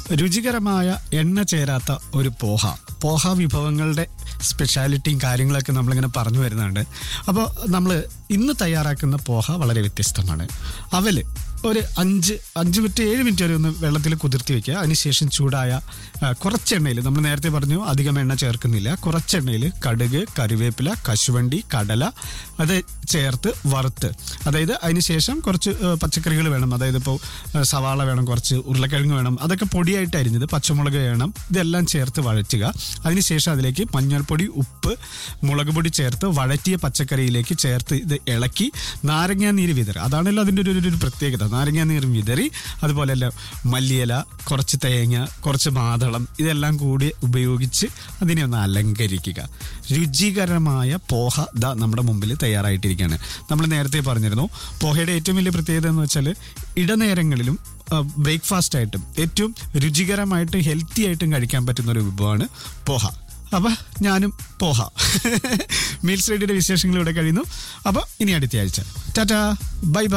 രുചികരമായ എണ്ണ ചേരാത്ത ഒരു പോഹ പോഹ വിഭവങ്ങളുടെ സ്പെഷ്യാലിറ്റിയും കാര്യങ്ങളൊക്കെ നമ്മളിങ്ങനെ പറഞ്ഞു വരുന്നുണ്ട് അപ്പോൾ നമ്മൾ ഇന്ന് തയ്യാറാക്കുന്ന പോഹ വളരെ വ്യത്യസ്തമാണ് അവല് ഒരു അഞ്ച് അഞ്ച് മിനിറ്റ് ഏഴ് മിനിറ്റ് വരെ ഒന്ന് വെള്ളത്തിൽ കുതിർത്തി വെക്കുക അതിനുശേഷം ചൂടായ ആ, കുറച്ച് എണ്ണയിൽ നമ്മൾ നേരത്തെ പറഞ്ഞു അധികം എണ്ണ ചേർക്കുന്നില്ല കുറച്ച് എണ്ണയിൽ കടുക് കറിവേപ്പില കശുവണ്ടി കടല അത് ചേർത്ത് വറുത്ത് അതായത് അതിനുശേഷം കുറച്ച് പച്ചക്കറികൾ വേണം അതായത് ഇപ്പോൾ സവാള വേണം കുറച്ച് ഉരുളക്കിഴങ്ങ് വേണം അതൊക്കെ പൊടിയായിട്ട് അരിഞ്ഞത് പച്ചമുളക് വേണം ഇതെല്ലാം ചേർത്ത് വഴറ്റുക അതിനുശേഷം അതിലേക്ക് മഞ്ഞൾപ്പൊടി ഉപ്പ് മുളക് പൊടി ചേർത്ത് വഴറ്റിയ പച്ചക്കറിയിലേക്ക് ചേർത്ത് ഇത് ഇളക്കി നാരങ്ങാ നീര് വിതറുക അതാണല്ലോ അതിൻ്റെ ഒരു ഒരു പ്രത്യേകത നാരങ്ങാ നീരും വിതറി അതുപോലെ അല്ല മല്ലിയില കുറച്ച് തേങ്ങ കുറച്ച് മാതളം ഇതെല്ലാം കൂടി ഉപയോഗിച്ച് അതിനെ ഒന്ന് അലങ്കരിക്കുക രുചികരമായ പോഹ ദാ നമ്മുടെ മുമ്പിൽ തയ്യാറായിട്ടിരിക്കുകയാണ് നമ്മൾ നേരത്തെ പറഞ്ഞിരുന്നു പോഹയുടെ ഏറ്റവും വലിയ പ്രത്യേകത എന്ന് വെച്ചാൽ ഇടനേരങ്ങളിലും ബ്രേക്ക്ഫാസ്റ്റ് ആയിട്ടും ഏറ്റവും രുചികരമായിട്ടും ഹെൽത്തി ആയിട്ടും കഴിക്കാൻ പറ്റുന്ന ഒരു വിഭവമാണ് പോഹ അപ്പൊ ഞാനും പോഹ മീൽസ് റെഡിയുടെ വിശേഷങ്ങൾ ഇവിടെ കഴിയുന്നു അപ്പൊ ഇനി അടുത്ത ആഴ്ച ടാറ്റാ ബൈ ബൈ